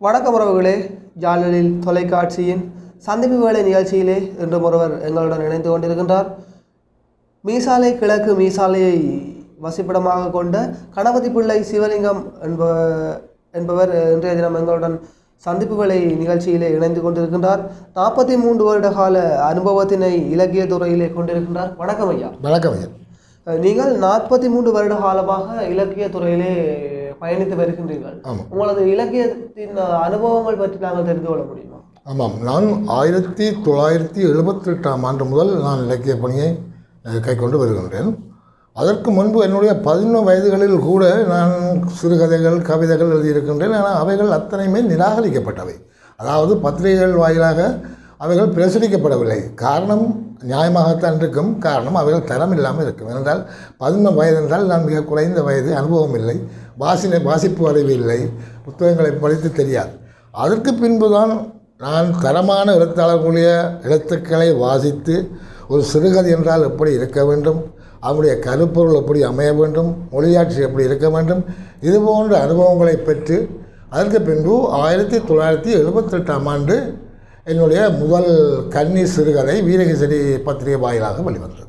வணக்கம் உறவுகளே ஜாலலில் தொலைக்காட்சியின் சந்திப்பு வேலை நிகழ்ச்சியிலே இன்று ஒருவர் எங்களுடன் இணைந்து கொண்டிருக்கின்றார் மீசாலை கிழக்கு மீசாலையை வசிப்பிடமாக கொண்ட கணபதி பிள்ளை சிவலிங்கம் என்ப என்பவர் இன்றைய தினம் எங்களுடன் சந்திப்பு வேலை நிகழ்ச்சியிலே இணைந்து கொண்டிருக்கின்றார் நாற்பத்தி மூன்று வருட கால அனுபவத்தினை இலக்கிய துறையிலே கொண்டிருக்கின்றார் வணக்கம் ஐயா வணக்கம் ஐயா நீங்கள் நாற்பத்தி மூன்று வருட காலமாக இலக்கிய துறையிலே பயணித்து வருகின்றீர்கள் ஆமாம். உங்களது இலக்கியத்தின் அனுபவங்கள் பற்றி நாங்கள் தெரிந்து கொள்ள முடியுமா ஆமாம் நான் ஆயிரத்தி தொள்ளாயிரத்தி எழுபத்தெட்டாம் ஆண்டு முதல் நான் இலக்கிய பணியை அஹ், கைக்கொண்டு வருகின்றேன் அதற்கு முன்பு என்னுடைய பதினொன்று வயதுகளில் கூட நான் சிறுகதைகள் கவிதைகள் எழுதியிருக்கின்றேன் ஆனால் அவைகள் அத்தனையுமே நிராகரிக்கப்பட்டவை அதாவது பத்திரிகைகள் வாயிலாக அவைகள் பிரசுரிக்கப்படவில்லை காரணம் நியாயமாகத்தான் இருக்கும் காரணம் அவைகள் தரம் இல்லாமல் இருக்கும் ஏனென்றால் பதினொன்று வயது என்றால் நான் மிக குறைந்த வயது அனுபவம் இல்லை வாசினை வாசிப்பு அறிவு இல்லை புத்தகங்களை படித்து தெரியாது அதற்கு பின்புதான் நான் தரமான எழுத்தாளர்களுடைய எழுத்துக்களை வாசித்து ஒரு சிறுகதை என்றால் எப்படி இருக்க வேண்டும் அவருடைய கருப்பொருள் எப்படி அமைய வேண்டும் மொழியாட்சி எப்படி இருக்க வேண்டும் இது போன்ற அனுபவங்களை பெற்று அதற்கு பின்பு ஆயிரத்தி தொள்ளாயிரத்தி எழுபத்தெட்டாம் ஆண்டு என்னுடைய முதல் கன்னி சிறுகதை வீரகேசரி பத்திரிகை வாயிலாக வெளிவந்தது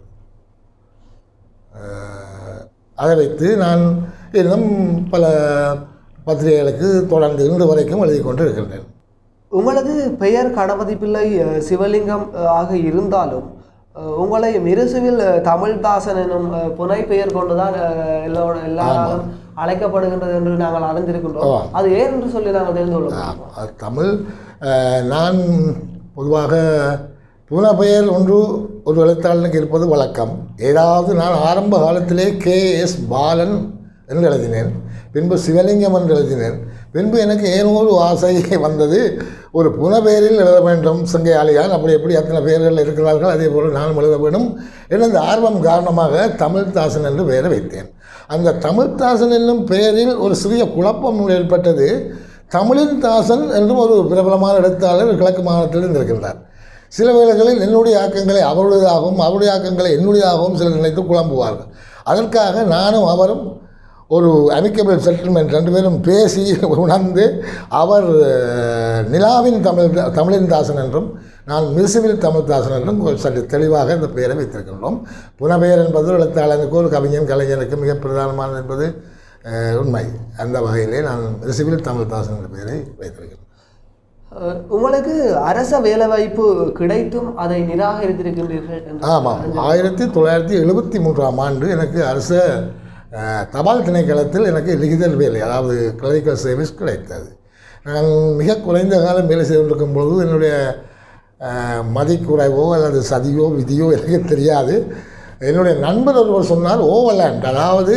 அஹ், அதை வைத்து நான் இன்னும் பல பத்திரிகைகளுக்கு தொடர்ந்து இன்று வரைக்கும் எழுதி கொண்டு இருக்கின்றேன் உங்களது பெயர் கணபதி பிள்ளை அஹ், சிவலிங்கம் அஹ், ஆக இருந்தாலும் அஹ், உங்களை மிருசுவில் அஹ், தமிழ்தாசன் எனும் அஹ், புனை பெயர் கொண்டுதான் அஹ், எல்லோட எல்லாரும் அழைக்கப்படுகின்றது என்று நாங்கள் அறிந்திருக்கின்றோம் ஆமாம். அது ஏன் என்று சொல்லி நாங்கள் தெரிந்து கொள்ள முடியுமா? அது தமிழ் அஹ், நான் பொதுவாக புனப்பெயர் ஒன்று ஒரு எழுத்தாளனுக்கு இருப்பது வழக்கம் ஏதாவது நான் ஆரம்ப காலத்திலே கே எஸ் பாலன் என்று எழுதினேன் பின்பு சிவலிங்கம் என்று எழுதினேன் பின்பு எனக்கு ஏனோ ஒரு ஆசை வந்தது ஒரு புனப்பெயரில் எழுத வேண்டும் சங்கையாளியால் அப்படி எப்படி அத்தனை பெயர்கள் இருக்கிறார்கள் அதே போல் நானும் எழுத வேண்டும் எனது ஆர்வம் காரணமாக தமிழ்தாசன் என்று பெயரை வைத்தேன் அந்த தமிழ்தாசன் என்னும் பெயரில் ஒரு சிறிய குழப்பம் ஏற்பட்டது தமிழின் தாசன் என்றும் ஒரு பிரபலமான எழுத்தாளர் கிழக்கு மாநிலத்தில் இருந்திருக்கின்றார் சில வேளைகளில் என்னுடைய ஆக்கங்களை அவருடையதாகவும் அவருடைய ஆக்கங்களை என்னுடையதாகவும் சிலர் நினைத்து குழம்புவார்கள் அதற்காக நானும் அவரும் ஒரு அமிக்கபிள் செட்டில்மெண்ட் ரெண்டு பேரும் பேசி உணர்ந்து அவர் அஹ், நிலாவின் தமிழ் தமிழின் தாசன் என்றும் நான் மிருசுவில் தமிழ் தாசன் என்றும் ஒரு சற்று தெளிவாக இந்த பெயரை வைத்திருக்கின்றோம் புனப்பெயர் என்பது எழுத்தாளனுக்கு ஒரு கவிஞன் கலைஞனுக்கு மிக பிரதானமானது என்பது அஹ், உண்மை அந்த வகையிலே நான் மிருசுவில் தமிழ் தாசன் என்ற பெயரை வைத்திருக்கிறேன் அஹ், உங்களுக்கு அரச வேலைவாய்ப்பு கிடைத்தும் அதை நிராகரித்திருக்கின்றீர்கள் என்று ஆமாம் ஆயிரத்தி தொள்ளாயிரத்தி எழுபத்தி மூன்றாம் ஆண்டு எனக்கு அரச அஹ், தபால் திணைக்களத்தில் எனக்கு லிகிதல் வேலை அதாவது கிளரிக்கல் சர்வீஸ் கிடைத்தது நான் மிக குறைந்த காலம் வேலை செய்து கொண்டிருக்கும் பொழுது என்னுடைய அஹ், மதிக்குறைவோ அல்லது சதியோ விதியோ எனக்கு தெரியாது என்னுடைய நண்பர் ஒருவர் சொன்னார் ஓவர்லேண்ட் அதாவது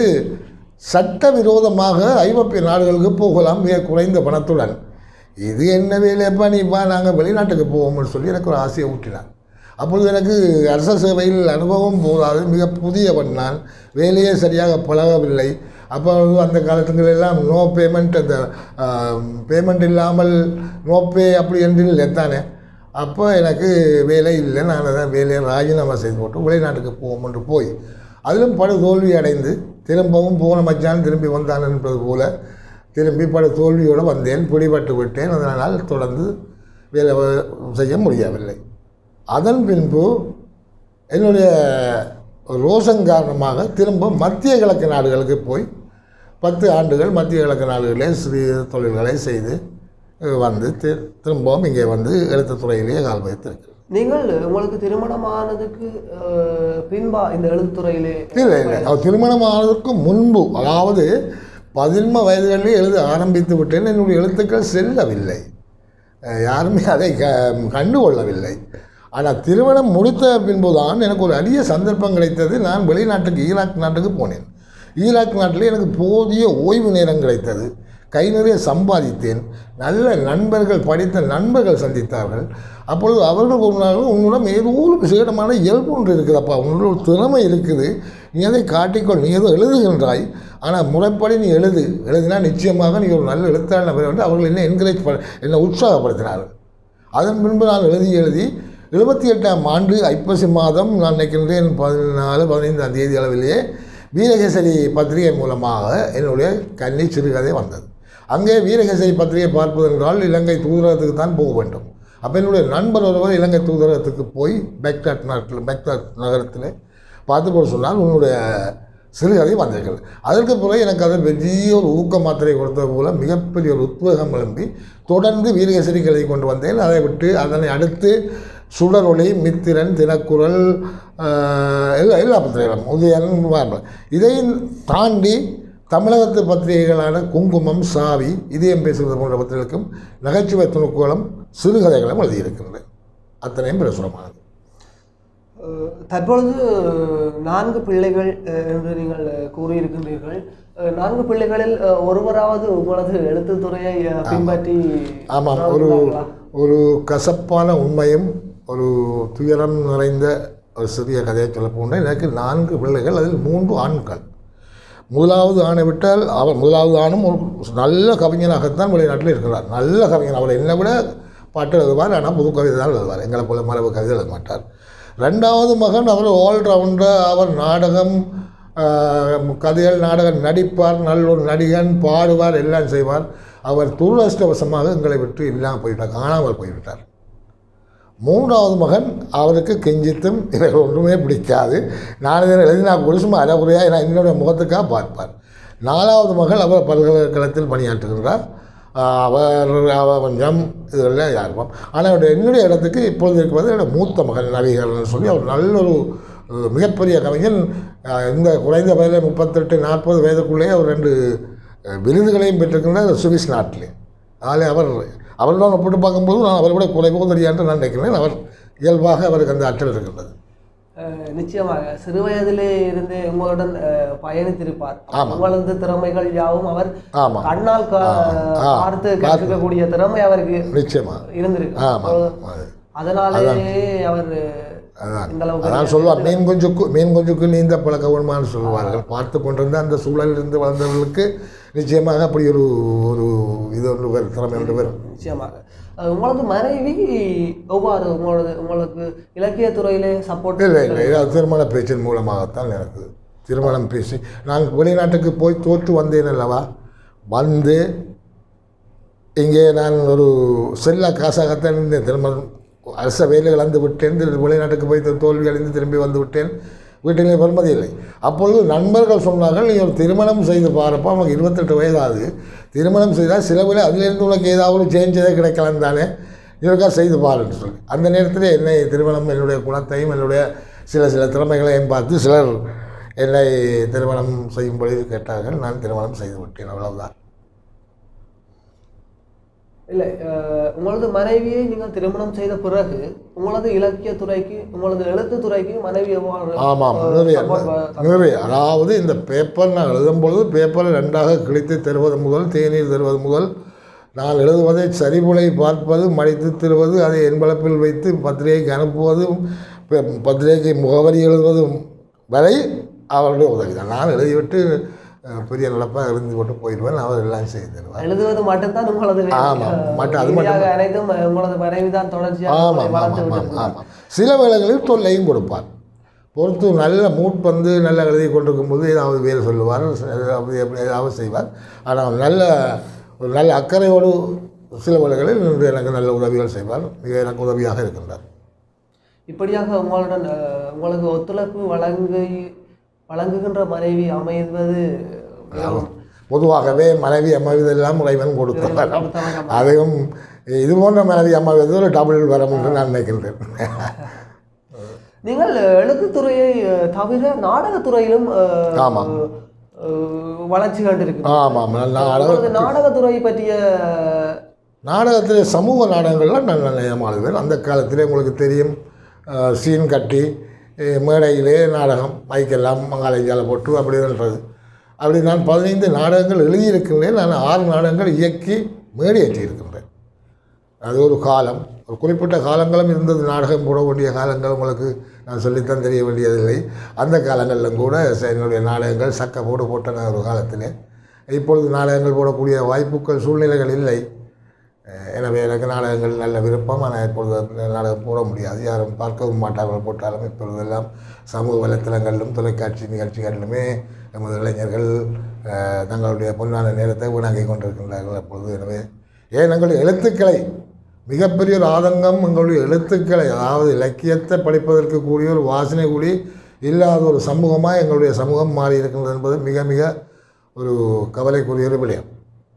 சட்டவிரோதமாக ஐரோப்பிய நாடுகளுக்கு போகலாம் மிக குறைந்த பணத்துடன் இது என்ன வேலையப்பா நீ வா நாங்கள் வெளிநாட்டுக்கு போவோம்னு சொல்லி எனக்கு ஒரு ஆசையை ஊட்டினார் அப்பொழுது எனக்கு அரச சேவையில் அனுபவம் போதாது மிக புதியவன் நான் வேலையே சரியாக பழகவில்லை அப்போ அந்த காலத்துங்கள் எல்லாம் நோ பேமெண்ட் அந்த பேமெண்ட் இல்லாமல் நோ பே அப்படி என்று இல்லை தானே அப்போ எனக்கு வேலை இல்லை நான் அதான் வேலையை ராஜினாமா செய்து போட்டு வெளிநாட்டுக்கு போவோம் என்று போய் அதிலும் படு தோல்வி அடைந்து திரும்பவும் போன மச்சான் திரும்பி வந்தான் என்பது போல திரும்பி படு தோல்வியோடு வந்தேன் பிடிபட்டு விட்டேன் அதனால் தொடர்ந்து வேலை வ- செய்ய முடியவில்லை அதன் பின்பு என்னுடைய ரோஷன் காரணமாக திரும்ப மத்திய கிழக்கு நாடுகளுக்கு போய் பத்து ஆண்டுகள் மத்திய கிழக்கு நாடுகளிலே சிறிய தொழில்களை செய்து அஹ், வந்து தி- திரும்பவும் இங்கே வந்து எழுத்துத் துறையிலேயே கால் வைத்திருக்கிறேன் நீங்கள் உங்களுக்கு திருமணமானதுக்கு அஹ், பின்பா இந்த எழுத்துறையிலே இல்லை இல்லை அவர் திருமணம் ஆனதற்கு முன்பு அதாவது பதின்ம வயதுகளிலே எழுத ஆரம்பித்து விட்டேன் என்னுடைய எழுத்துக்கள் செல்லவில்லை அஹ் யாருமே அதை க கண்டுகொள்ளவில்லை ஆனால் திருமணம் முடித்த பின்புதான் எனக்கு ஒரு அரிய சந்தர்ப்பம் கிடைத்தது நான் வெளிநாட்டுக்கு ஈராக் நாட்டுக்கு போனேன் ஈராக் நாட்டில் எனக்கு போதிய ஓய்வு நேரம் கிடைத்தது கை நிறைய சம்பாதித்தேன் நல்ல நண்பர்கள் படித்த நண்பர்கள் சந்தித்தார்கள் அப்பொழுது அவர்கள் ஒரு நாள் உன்னிடம் ஏதோ ஒரு விசேடமான இயல்பு ஒன்று இருக்குதப்பா உன்னோட ஒரு திறமை இருக்குது நீ அதை காட்டிக்கொள் நீ ஏதோ எழுதுகின்றாய் ஆனால் முறைப்படி நீ எழுது எழுதினா நிச்சயமாக நீ ஒரு நல்ல எழுத்தாளர் பெற வேண்டும் அவர்கள் என்ன என்கரேஜ் பண்ண என்னை உற்சாகப்படுத்தினார்கள் அதன் பின்பு நான் எழுதி எழுதி எழுபத்தி எட்டாம் ஆண்டு ஐப்பசி மாதம் நான் நினைக்கின்றேன் பதினாலு பதினைந்தாம் தேதி அளவிலேயே வீரகேசரி பத்திரிகை மூலமாக என்னுடைய கன்னி சிறுகதை வந்தது அங்கே வீரகேசரி பத்திரிகை பார்ப்பதென்றால் இலங்கை தூதரகத்துக்கு தான் போக வேண்டும் அப்போ என்னுடைய நண்பர் ஒருவர் இலங்கை தூதரகத்துக்கு போய் பெக்டாட் நாட்டில் பெக்டாட் நகரத்தில் பார்த்து போட சொன்னால் உன்னுடைய சிறுகதை வந்திருக்கிறது அதற்கு பிறகு எனக்கு அது பெரிய ஒரு ஊக்க மாத்திரை கொடுத்தது போல மிகப்பெரிய ஒரு உத்வேகம் எழும்பி தொடர்ந்து வீரகேசரி எழுதி கொண்டு வந்தேன் அதை விட்டு அதனை அடுத்து சுடரொளி மித்திரன் தினக்குரல் ஆஹ், எல்லா எல்லா பத்திரிகைகளும் உதயன் வாரம். இதை தாண்டி தமிழகத்து பத்திரிகைகளான குங்குமம் சாவி இதயம் பேசுவது போன்ற பத்திரிகைகளுக்கும் நகைச்சுவை துணுக்குகளும் சிறுகதைகளும் எழுதியிருக்கின்றேன் அத்தனையும் பிரசுரமானது அஹ் தற்பொழுது நான்கு பிள்ளைகள் அஹ், என்று நீங்கள் அஹ், கூறியிருக்கின்றீர்கள் அஹ், நான்கு பிள்ளைகளில் அஹ், ஒருவராவது உங்களது எழுத்துத்துறையை அஹ், பின்பற்றி ஆமாம் ஒரு வாழ்ந்தார்களா? ஒரு கசப்பான உண்மையும் ஒரு துயரம் நிறைந்த ஒரு சிறிய கதையை சொல்ல போனால் எனக்கு நான்கு பிள்ளைகள் அதில் மூன்று ஆண்கள் முதலாவது ஆணை விட்டால் அவர் முதலாவது ஆணும் ஒரு நல்ல கவிஞனாகத்தான் வெளிநாட்டில் இருக்கிறார் நல்ல கவிஞர் அவர் என்னை விட பாட்டு எழுதுவார் ஆனால் புது கவிதை தான் எழுதுவார் எங்களை போல மரபு கவிதை எழுத மாட்டார் ரெண்டாவது மகன் அவர் ஆல்ரவுண்டர் அவர் நாடகம் ஆஹ், கதைகள் நாடகம் நடிப்பார் நல்ல ஒரு நடிகன் பாடுவார் எல்லாம் செய்வார் அவர் துரதிருஷ்டவசமாக எங்களை விட்டு இல்லாமல் போய்விட்டார் காணாமல் போய்விட்டார் மூன்றாவது மகன் அவருக்கு கெஞ்சித்தும் எனக்கு ஒன்றுமே பிடிக்காது நான் இதை எழுதினா கூட சும்மா அறகுறையாக நான் என்னுடைய முகத்துக்காக பார்ப்பார் நாலாவது மகள் அவர் பல்கலைக்கழகத்தில் பணியாற்றுகின்றார் ஆஹ் அவர் அவர் கொஞ்சம் இதெல்லாம் யாருப்போம் ஆனால் அவருடைய என்னுடைய இடத்துக்கு இப்பொழுது இருப்பது என்னோட மூத்த மகன் நவிகரன் சொல்லி அவர் நல்ல ஒரு அஹ், மிகப்பெரிய கவிஞன் ஆஹ், இந்த குறைந்த வயதில் முப்பத்தெட்டு நாற்பது வயதுக்குள்ளேயே அவர் ரெண்டு அஹ், விருதுகளையும் பெற்றிருக்கின்றார் சுவிஸ் நாட்டிலே ஆளே அவர் அவருடன் ஒப்பிட்டு பார்க்கும்போது நான் அவரை விட குறைவோ தெரியாது நான் நினைக்கிறேன் அவர் இயல்பாக அவருக்கு அந்த ஆற்றல் இருக்கின்றது அஹ், நிச்சயமாக சிறு வயதிலே இருந்து உங்களுடன் அஹ், பயணித்திருப்பார் ஆமாம். உங்களது திறமைகள் யாவும் அவர் ஆமாம் கண்ணால் கா- ஆ, பார்த்து கற்றுக்கக்கூடிய திறமை அவருக்கு நிச்சயமாக இருந்திருக்கு ஆமாம் அது அதனாலேயே அவர் அதான் இந்த அளவுக்கு அதான் சொல்லுவார் மீன் குஞ்சுக்கு மீன் குஞ்சுக்கு நீந்த பழக்கவன்மான்னு சொல்லுவார்கள் பார்த்து கொண்டிருந்த அந்த சூழலில் இருந்து வளர்ந்தவர்களுக்கு நிச்சயமாக அப்படி ஒரு ஒரு இது ஒன்று வரும் திறமை ஒன்று வரும் நிச்சயமாக அஹ், உங்களது மனைவி எவ்வாறு உங்களது உங்களுக்கு இலக்கிய துறையிலே சப்போர்ட் இல்லை இல்லை இது திருமண பேச்சின் மூலமாகத்தான் எனக்கு திருமணம் பேசி நான் வெளிநாட்டுக்கு போய் தோற்று வந்தேன் அல்லவா வந்து இங்கே நான் ஒரு செல்ல காசாகத்தான் இருந்தேன் திருமணம் அரச வேலை இழந்து விட்டேன் திரு- வெளிநாட்டுக்கு போய் தி- தோல்வி அடைந்து திரும்பி வந்து விட்டேன் வீட்டிலே பெருமதி இல்லை அப்பொழுது நண்பர்கள் சொன்னார்கள் நீங்கள் திருமணம் செய்து பாருப்பா உனக்கு இருபத்தெட்டு வயதாகுது திருமணம் செய்தால் சிலவில் அதிலிருந்து உனக்கு ஏதாவது ஒரு சேஞ்ச் எதாவது கிடைக்கலாம் தானே இதற்காக செய்து பாருன்னு சொல்லி அந்த நேரத்தில் என்னை திருமணம் என்னுடைய குணத்தையும் என்னுடைய சில சில திறமைகளையும் பார்த்து சிலர் என்னை திருமணம் செய்யும்படி கேட்டார்கள் நான் திருமணம் செய்து விட்டேன் அவ்வளவுதான் இல்லை அஹ், உங்களது மனைவியை நீங்கள் திருமணம் செய்த பிறகு உங்களது இலக்கிய துறைக்கு உங்களது எழுத்து துறைக்கு மனைவி எவ்வாறு ஆமாம் அஹ், நிறைய support ப- நிறைய அதாவது இந்த பேப்பர் நான் எழுதும் பொழுது பேப்பரை ரெண்டாக கிழித்து தருவது முதல் தேநீர் தருவது முதல் நான் எழுதுவதை சரிபுலை பார்ப்பது மடித்து தருவது அதை என்பளப்பில் வைத்து பத்திரிகைக்கு அனுப்புவதும் ப- பத்திரிகைக்கு முகவரி எழுதுவதும் வரை அவருடைய உதவி தான் நான் எழுதிவிட்டு அஹ், பெரிய நடப்பாக எழுதி போட்டு போயிடுவேன் அவர் எல்லாம் செய்து தருவார் எழுதுவது மட்டும்தான் உங்களது வேலை. ஆமாம், அஹ், மட்டும் அது மீதியாக அனைத்தும் அஹ், உங்களது மனைவி தான் தொடர்ச்சியாக ஆமாம் உங்களை ஆமாம் வளர்த்து ஆமாம் விட்டிருக்கிறார். ஆமாம் சில வேளைகளில் தொல்லையும் கொடுப்பார் பொறுத்து நல்ல மூட் வந்து நல்லா எழுதி கொண்டிருக்கும் போது ஏதாவது வேறு சொல்லுவார் அப்படி எப்படி ஏதாவது செய்வார் ஆனால் நல்ல ஒரு நல்ல அக்கறையோடு சில வேளைகளில் நின்று எனக்கு நல்ல உதவிகள் செய்வார் மிக எனக்கு உதவியாக இருக்கின்றார் இப்படியாக உங்களுடன் அஹ், உங்களுக்கு ஒத்துழைப்பு வழங்கி வழங்குகின்ற மனைவி அமைவது மிகவும் பொதுவாகவே மனைவி அமைவதெல்லாம் இறைவன் கொடுத்தவர் கொடுத்தவங்க. அதையும் இது போன்ற மனைவி அமைவது ஒரு டபுள் வரம் என்று நான் நினைக்கின்றேன் நீங்கள் எழுத்துத்துறையை அஹ், தவிர நாடகத்துறையிலும் அஹ், ஆமாம். அஹ், வளர்ச்சி கண்டிருக்கிறீர்கள் ஆமாம் நான் உங்களது நாடகத்துறை பற்றிய நாடகத்தில் சமூக நாடகங்கள்லாம் நான் நிலையம் ஆளுவேன் அந்த காலத்திலே உங்களுக்கு தெரியும் அஹ், சீன் கட்டி அஹ், மேடையிலே நாடகம் மைக்கெல்லாம் மங்காலைஞ்சால போட்டு அப்படி பண்ணுறது அப்படி நான் பதினைந்து நாடகங்கள் எழுதியிருக்கின்றேன் நான் ஆறு நாடகங்கள் இயக்கி மேடையேற்றி இருக்கின்றேன் அது ஒரு காலம் ஒரு குறிப்பிட்ட காலங்களும் இருந்தது நாடகம் போட வேண்டிய காலங்கள் உங்களுக்கு நான் சொல்லித்தான் தெரிய வேண்டியதில்லை அந்த காலங்களிலும் கூட ச- என்னுடைய நாடகங்கள் சக்க போடு போட்டன ஒரு காலத்திலே இப்பொழுது நாடகங்கள் போடக்கூடிய வாய்ப்புகள் சூழ்நிலைகள் இல்லை அஹ் எனவே எனக்கு நாடகங்கள் நல்ல விருப்பம் ஆனால் இப்பொழுது அந்த நாடகம் போட முடியாது யாரும் பார்க்கவும் மாட்டார்கள் போட்டாலும் இப்பொழுதெல்லாம் சமூக வலைத்தளங்களிலும் தொலைக்காட்சி நிகழ்ச்சிகளிலுமே நமது இளைஞர்கள் அஹ், தங்களுடைய பொன்னான நேரத்தை வீணாக்கி கொண்டிருக்கின்றார்கள் அப்பொழுது எனவே ஏன் எங்களுடைய எழுத்துக்களை மிகப்பெரிய ஒரு ஆதங்கம் எங்களுடைய எழுத்துக்களை அதாவது இலக்கியத்தை படிப்பதற்கு கூடிய ஒரு வாசனை கூடி இல்லாத ஒரு சமூகமாக எங்களுடைய சமூகம் மாறி இருக்கின்றது என்பது மிக மிக ஒரு கவலைக்குரிய ஒரு விடயம்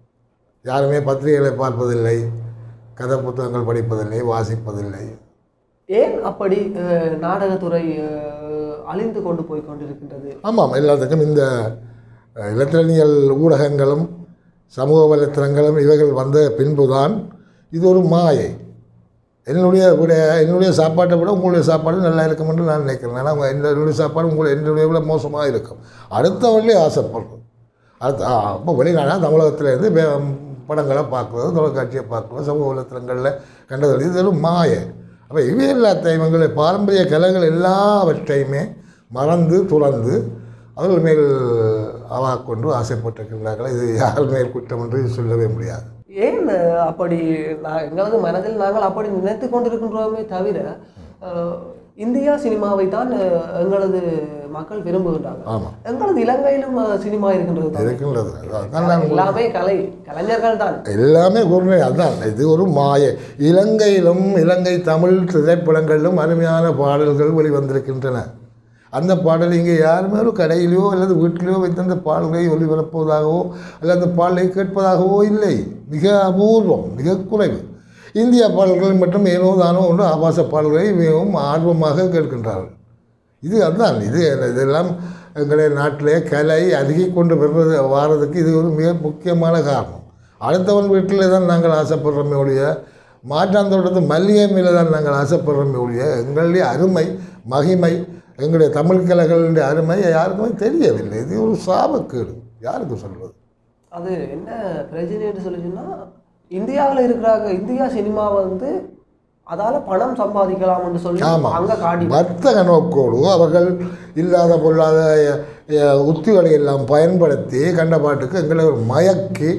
யாருமே பத்திரிகைகளை பார்ப்பதில்லை கதை புத்தகங்கள் படிப்பதில்லை வாசிப்பதில்லை ஏன் அப்படி அஹ், நாடகத்துறை அஹ், அழிந்து கொண்டு போய் கொண்டிருக்கின்றது ஆமாம் எல்லாத்துக்கும் இந்த அஹ், இலத்திரனியல் ஊடகங்களும் சமூக வலைத்தளங்களும் இவைகள் வந்த பின்புதான் இது ஒரு மாயை என்னுடைய விட என்னுடைய சாப்பாட்டை விட உங்களுடைய சாப்பாடு நல்லா இருக்கும் என்று நான் நினைக்கிறேன் ஏன்னா உங்க- என்னுடைய சாப்பாடு உங்களை என்னுடைய விட மோசமாக இருக்கும் அடுத்தவர்களே ஆசைப்படுறோம் அடுத்த அப்போ வெளிநாடா தமிழகத்திலேருந்து வே படங்களை பார்க்குறது தொலைக்காட்சியை பார்க்குறது சமூக வலைத்தளங்களில் கண்டது இது ஒரு மாயை அப்போ இவை எல்லாத்தையும் எங்களுடைய பாரம்பரிய கலைகள் எல்லாவற்றையுமே மறந்து துறந்து அவர்கள் மேல் அவா கொண்டு ஆசைப்பட்டிருக்கிறார்கள் இது யார் மேல் குற்றம் என்று சொல்லவே முடியாது ஏன் அஹ், அப்படி நான் எங்களது மனதில் நாங்கள் அப்படி நினைத்து கொண்டிருக்கின்றோமே தவிர அஹ், இந்தியா சினிமாவை தான் அஹ், எங்களது மக்கள் விரும்புகின்றாங்க ஆமாம் எங்களது இலங்கையிலும் அஹ், சினிமா இருக்கின்றது தான். இருக்கின்றது அதான் நான் எல்லாமே கலை கலைஞர்கள் தான் எல்லாமே கூறினேன் அதான் இது ஒரு மாய இலங்கையிலும் இலங்கை தமிழ் திரைப்படங்களிலும் அருமையான பாடல்கள் வெளிவந்திருக்கின்றன அந்த பாடல் இங்கே யாருமே ஒரு கடையிலையோ அல்லது வீட்டிலையோ வைத்து அந்த பாடல்களை ஒளிபரப்புவதாகவோ அல்லது அந்த பாடலை கேட்பதாகவோ இல்லை மிக அபூர்வம் மிக குறைவு இந்திய பாடல்கள் மட்டும் ஏனோ தானோ ஒன்று ஆபாச பாடல்களை மிகவும் ஆர்வமாக கேட்கின்றார்கள் இது அதுதான் இது இதெல்லாம் எங்களுடைய நாட்டிலே கலை அருகி கொண்டு வருவது வாரதுக்கு இது ஒரு மிக முக்கியமான காரணம் அடுத்தவன் வீட்டில் தான் நாங்கள் ஆசைப்படுறோமே ஒழிய மாற்றாந்தோட்டத்து மல்லிகை மேலே தான் நாங்கள் ஆசைப்படுறோமே ஒழிய எங்களுடைய அருமை மகிமை எங்களுடைய தமிழ் கலைகளுடைய அருமை யாருக்குமே தெரியவில்லை இது ஒரு சாபக்கேடு யாருக்கு சொல்வது அது என்ன பிரச்சனைன்னு சொல்லிச்சுன்னா இந்தியாவில் இருக்கிறாங்க இந்தியா சினிமா வந்து அதால பணம் சம்பாதிக்கலாம்னு சொல்லி ஆமாம். அங்க காட்டி வர்த்தக நோக்கோடு அவர்கள் இல்லாத பொல்லாத அஹ், உத்திகளை எல்லாம் பயன்படுத்தி கண்ட பாட்டுக்கு எங்களை ஒரு மயக்கி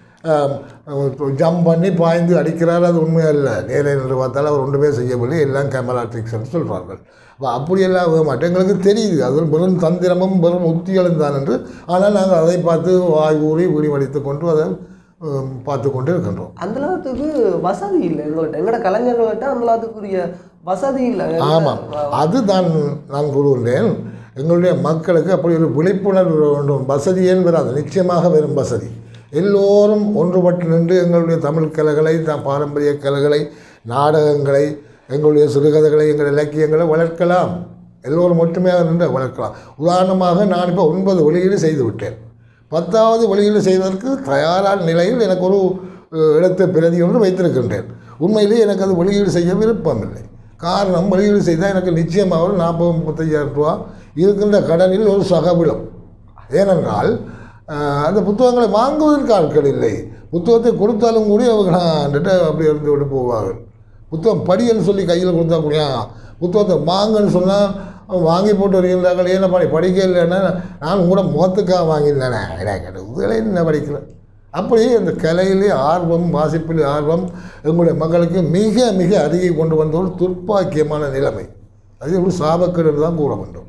ஜம்ப் பண்ணி பாய்ந்து அடிக்கிறார் அது உண்மையல்ல நேரே நின்று பார்த்தால் அவர் ஒன்றுமே செய்யவில்லை எல்லாம் கேமரா ட்ரிக்ஸ்னு சொல்கிறார்கள் அப்போ அப்படியெல்லாம் ஆக மாட்டோம் எங்களுக்கு தெரியுது அது ஒரு வெறும் தந்திரமும் வெறும் உத்திகளும் தான் என்று ஆனால் நாங்கள் அதை பார்த்து வாய் ஊறி வீடி வடித்து கொண்டு அதை அஹ், பார்த்து கொண்டு இருக்கின்றோம் அந்த அளவுக்கு வசதி இல்லை எங்கள்கிட்ட எங்களோட கலைஞர்கள்ட்ட அந்த அளவுக்குரிய வசதி இல்லை ஆமாம் அதுதான் நான் கூறுகின்றேன் எங்களுடைய மக்களுக்கு அப்படி ஒரு விழிப்புணர்வு வேண்டும் வசதி ஏன் வராது நிச்சயமாக வரும் வசதி எல்லோரும் ஒன்றுபட்டு நின்று எங்களுடைய தமிழ் கலைகளை த- பாரம்பரிய கலைகளை நாடகங்களை எங்களுடைய சிறுகதைகளை எங்கள் இலக்கியங்களை வளர்க்கலாம் எல்லோரும் ஒற்றுமையாக நின்று வளர்க்கலாம் உதாரணமாக நான் இப்போ ஒன்பது வெளியீடு செய்து விட்டேன் பத்தாவது வெளியீடு செய்வதற்கு தயாரான நிலையில் எனக்கு ஒரு அஹ், எழுத்து பிரதி ஒன்று வைத்திருக்கின்றேன் உண்மையிலே எனக்கு அது வெளியீடு செய்ய விருப்பம் இல்லை காரணம் வெளியீடு செய்தால் எனக்கு நிச்சயமாக ஒரு நாற்பது முப்பத்தையாயிரம் ரூபா இருக்கின்ற கடனில் ஒரு சகவிலம் ஏனென்றால் அஹ், அந்த புத்தகங்களை வாங்குவதற்கு ஆட்கள் இல்லை புத்தகத்தை கொடுத்தாலும் கூட அவங்க அப்படி இருந்து விட்டு போவார்கள் புத்தகம் படின்னு சொல்லி கையில் கொடுத்தா கூட புத்தகத்தை வாங்கன்னு சொன்னால் வாங்கி போட்டு வருகின்றார்கள் ஏன்னா படி படிக்க இல்லைன்னா நான் கூட முகத்துக்காக வாங்கியிருந்தேனே எனக்கு இதுகளை என்ன படிக்கிறேன் அப்படியே இந்த கலையிலே ஆர்வம் வாசிப்பில் ஆர்வம் எங்களுடைய மக்களுக்கு மிக மிக அருகே கொண்டு வந்த ஒரு துர்ப்பாக்கியமான நிலைமை அது ஒரு சாபக்கேடு என்று தான் கூற வேண்டும்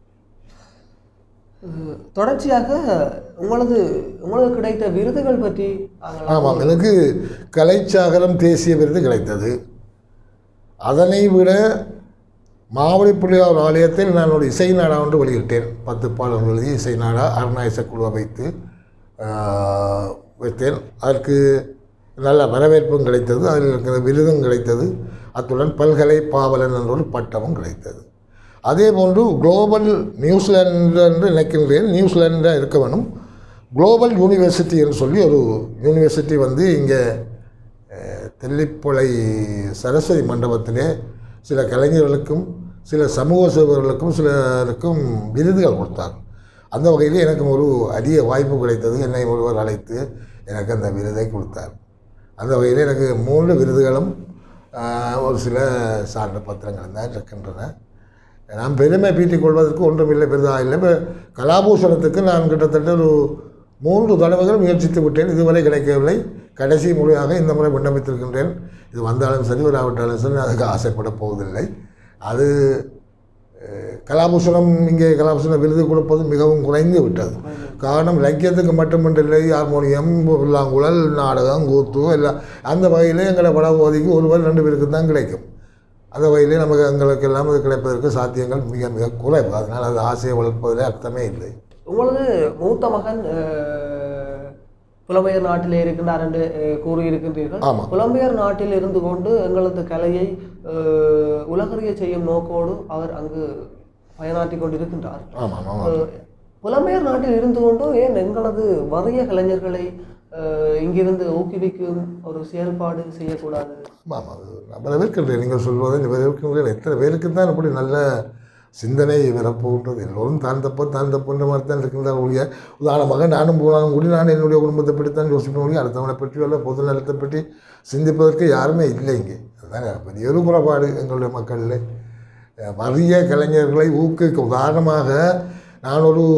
அஹ், தொடர்ச்சியாக உங்களது உங்களுக்கு கிடைத்த விருதுகள் பற்றி நாங்கள் ஆமாம் எனக்கு கலைச்சாகரம் தேசிய விருது கிடைத்தது அதனை விட மாவடி புள்ளியார் ஆலயத்தில் நான் ஒரு இசை நாடா ஒன்று வெளியிட்டேன் பத்து பாடல்கள் எழுதி இசை நாடா அருணா இசைக்குழுவை வைத்து ஆஹ், வைத்தேன் அதற்கு நல்ல வரவேற்பும் கிடைத்தது அதில் இருக்கிற விருதும் கிடைத்தது அத்துடன் பல்கலை பாவலன் என்ற ஒரு பட்டமும் கிடைத்தது அதே போன்று குளோபல் நியூசிலாந்து என்று நினைக்கின்றேன் நியூசிலாண்டாக இருக்க வேணும் குளோபல் யூனிவர்சிட்டி என்று சொல்லி ஒரு யூனிவர்சிட்டி வந்து இங்கே அஹ், தெல்லிப்பளை சரஸ்வதி மண்டபத்திலே சில கலைஞர்களுக்கும் சில சமூக சேவர்களுக்கும் சிலருக்கும் விருதுகள் கொடுத்தார் அந்த வகையில் எனக்கு ஒரு அரிய வாய்ப்பு கிடைத்தது என்னை ஒருவர் அழைத்து எனக்கு அந்த விருதை கொடுத்தார் அந்த வகையில் எனக்கு மூன்று விருதுகளும் ஆஹ், ஒரு சில சான்று பத்திரங்களும் தான் இருக்கின்றன நான் பெருமை பீட்டிக் கொள்வதற்கு ஒன்றுமில்லை பெரிதாக இல்லை இப்போ கலாபூஷணத்துக்கு நான் கிட்டத்தட்ட ஒரு மூன்று தடவைகள் முயற்சித்து விட்டேன் இதுவரை கிடைக்கவில்லை கடைசி முறையாக இந்த முறை விண்ணப்பித்திருக்கின்றேன் இது வந்தாலும் சரி வராவிட்டாலும் சரி நான் அதுக்கு ஆசைப்பட போவதில்லை அது அஹ், கலாபூஷணம் இங்கே கலாபூஷண விருது கொடுப்பது மிகவும் குறைந்து விட்டது காரணம் இலக்கியத்துக்கு மட்டுமன்றில்லை ஹார்மோனியம் புல்லாங்குழல் நாடகம் கூத்து எல்லாம் அந்த வகையிலே எங்களை படபோதிக்கு ஒருவர் ரெண்டு பேருக்கு தான் கிடைக்கும் அந்த வகையிலே நமக்கு எங்களுக்கு எல்லாம் அது கிடைப்பதற்கு சாத்தியங்கள் மிக மிக குறைவு அதனால் அது ஆசையை வளர்ப்பதில் அர்த்தமே இல்லை உங்களது மூத்த மகன் அஹ், புலம்பெயர் நாட்டிலே இருக்கின்றார் என்று அஹ், கூறியிருக்கின்றீர்கள் ஆமாம். புலம்பெயர் நாட்டில் இருந்து கொண்டு எங்களது கலையை அஹ், உலகறிய செய்யும் நோக்கோடு அவர் அங்கு பயனாற்றி கொண்டிருக்கின்றார் ஆமாம் ஆமாம் அஹ், புலம்பெயர் நாட்டில் இருந்து கொண்டு ஏன் எங்களது வறிய கலைஞர்களை அஹ், இங்கிருந்து ஊக்குவிக்கும் ஒரு செயல்பாடு செய்யக்கூடாது ஆமாம் அது நான் வரவேற்கின்றேன் நீங்கள் சொல்வதை வரவேற்கின்றேன் எத்தனை பேருக்கு தான் இப்படி நல்ல சிந்தனை வரப்போகின்றது எல்லோரும் தான் தப்போ தான் தப்புன்ற மாதிரி தான் இருக்கின்றார் ஒழிய உதாரணமாக நானும் போனாலும் கூட நான் என்னுடைய குடும்பத்தை பற்றி தான் யோசிப்பேன் ஒழிய அடுத்தவனை பற்றி அல்ல பொது நலத்தை பற்றி சிந்திப்பதற்கு யாருமே இல்லை இங்கே அதுதான் பெரிய ஒரு குறைபாடு எங்களுடைய மக்களில் வறிய கலைஞர்களை ஊக்குவிக்க உதாரணமாக நான் ஒரு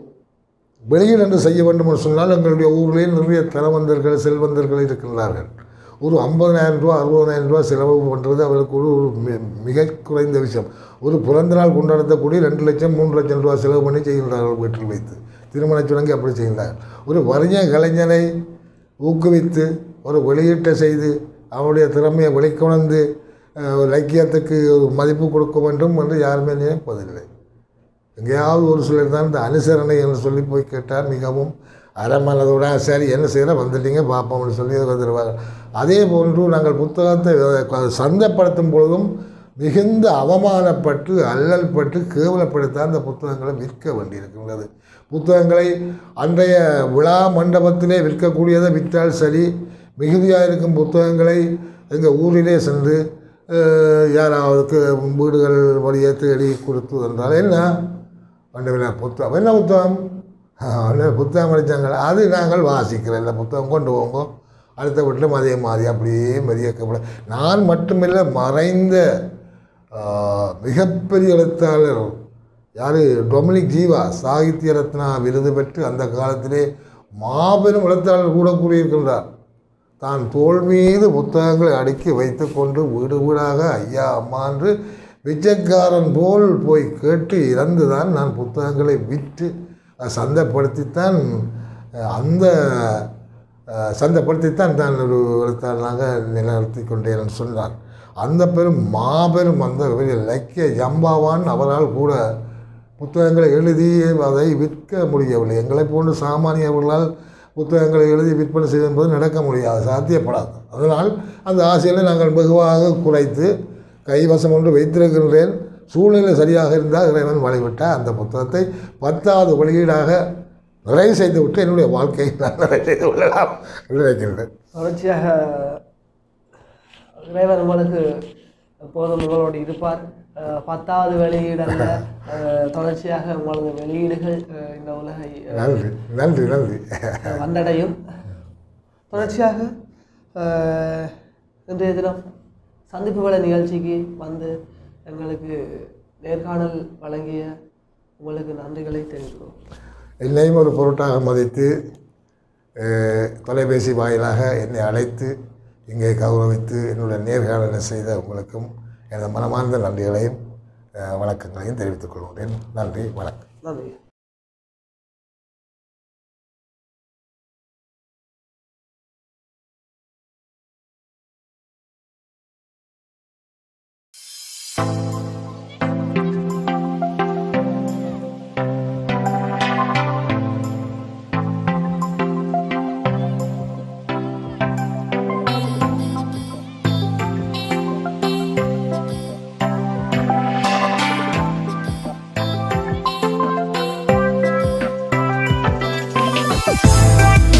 வெளியில் என்று செய்ய வேண்டும் என்று சொன்னால் எங்களுடைய ஊரிலே நிறைய தரவந்தர்கள் செல்வந்தர்கள் இருக்கின்றார்கள் ஒரு ஐம்பதனாயிரம் ரூபா அறுபதனாயிரம் ரூபா செலவு பண்ணுறது அவருக்கு ஒரு ஒரு மி- மிக குறைந்த விஷயம் ஒரு பிறந்த நாள் கொண்டாடக்கூடிய ரெண்டு லட்சம் மூன்று லட்சம் ரூபா செலவு பண்ணி செய்கின்றார்கள் வீட்டில் வைத்து திருமண சுடங்கி அப்படி செய்கின்றார்கள் ஒரு வறிய கலைஞனை ஊக்குவித்து ஒரு வெளியீட்டை செய்து அவருடைய திறமையை வெளிக்கொணர்ந்து அஹ், இலக்கியத்துக்கு ஒரு மதிப்பு கொடுக்க வேண்டும் என்று யாருமே நினைப்பதில்லை எங்கேயாவது ஒரு சிலர் தான் இந்த அனுசரணை என்று சொல்லி போய் கேட்டால் மிகவும் அறமனதோட சரி என்ன செய்யற வந்துட்டீங்க பார்ப்போம்னு சொல்லி வந்துடுவாங்க அதே போன்று நாங்கள் புத்தகத்தை அஹ், சந்தைப்படுத்தும் பொழுதும் மிகுந்த அவமானப்பட்டு அல்லல்பட்டு கேவலப்படுத்த அந்த புத்தகங்களை விற்க வேண்டியிருக்கின்றது புத்தகங்களை அன்றைய விழா மண்டபத்திலே விற்கக்கூடியதை விற்றால் சரி மிகுதியாக இருக்கும் புத்தகங்களை எங்கள் ஊரிலே சென்று அஹ், யாராவதுக்கு வீடுகள் வழியே தேடி கொடுத்து என்றால் என்ன ஆண்டவரே புத்தகம் என்ன புத்தகம் ஆண்டவரே புத்தகம் படித்தாங்க அது நாங்கள் வாசிக்கிறோம் இல்லை புத்தகம் கொண்டு போங்க அடுத்த வீட்டிலும் அதே மாதிரி அப்படியே மதியக்கப்பட நான் மட்டுமில்லை மறைந்த ஆ, மிகப்பெரிய எழுத்தாளர் யார் டொமினிக் ஜீவா சாகித்ய ரத்னா விருது பெற்று அந்த காலத்திலே மாபெரும் எழுத்தாளர் கூட கூறியிருக்கின்றார் தான் தோள் மீது புத்தகங்களை அடுக்கி வைத்துக்கொண்டு வீடு வீடாக ஐயா அம்மா என்று பிச்சைக்காரன் போல் போய் கேட்டு இறந்து தான் நான் புத்தகங்களை விற்று அஹ், சந்தைப்படுத்தித்தான் அஹ், அந்த அஹ், சந்தைப்படுத்தித்தான் தான் ஒரு எழுத்தாளனாக நிலைநிறுத்தி கொண்டேன் சொன்னார் அந்த பெரும் மாபெரும் அந்த பெரிய இலக்கிய ஜம்பாவான் அவரால் கூட புத்தகங்களை எழுதி அதை விற்க முடியவில்லை எங்களை போன்ற சாமானியவர்களால் புத்தகங்களை எழுதி விற்பனை செய்வது என்பது நடக்க முடியாது சாத்தியப்படாது அதனால் அந்த ஆசைகளை நாங்கள் வெகுவாக குறைத்து கைவசம் ஒன்று வைத்திருக்கின்றேன் சூழ்நிலை சரியாக இருந்தால் இறைவன் வழிவிட்டால் அந்த புத்தகத்தை பத்தாவது வெளியீடாக நிறைவு செய்து விட்டு என்னுடைய வாழ்க்கையை நான் நிறைவு செய்து கொள்ளலாம் என்று நினைக்கின்றேன் தொடர்ச்சியாக இறைவன் உங்களுக்கு எப்போதும் உங்களோடு இருப்பார் அஹ், பத்தாவது வெளியீடல்ல அஹ், தொடர்ச்சியாக உங்களது வெளியீடுகள் அஹ், இந்த உலகை அஹ், நன்றி நன்றி நன்றி வந்தடையும் தொடர்ச்சியாக அஹ், இன்றைய தினம் சந்திப்பு வேலை நிகழ்ச்சிக்கு வந்து எங்களுக்கு நேர்காணல் வழங்கிய உங்களுக்கு நன்றிகளை தெரிவிக்கிறோம் என்னையும் ஒரு பொருட்டாக மதித்து அஹ், தொலைபேசி வாயிலாக என்னை அழைத்து இங்கே கௌரவித்து என்னுடைய நேர்காணலை செய்த உங்களுக்கும் எனது மனமார்ந்த நன்றிகளையும் அஹ், வணக்கங்களையும் தெரிவித்துக் கொள்கிறேன் நன்றி வணக்கம் நன்றி Thank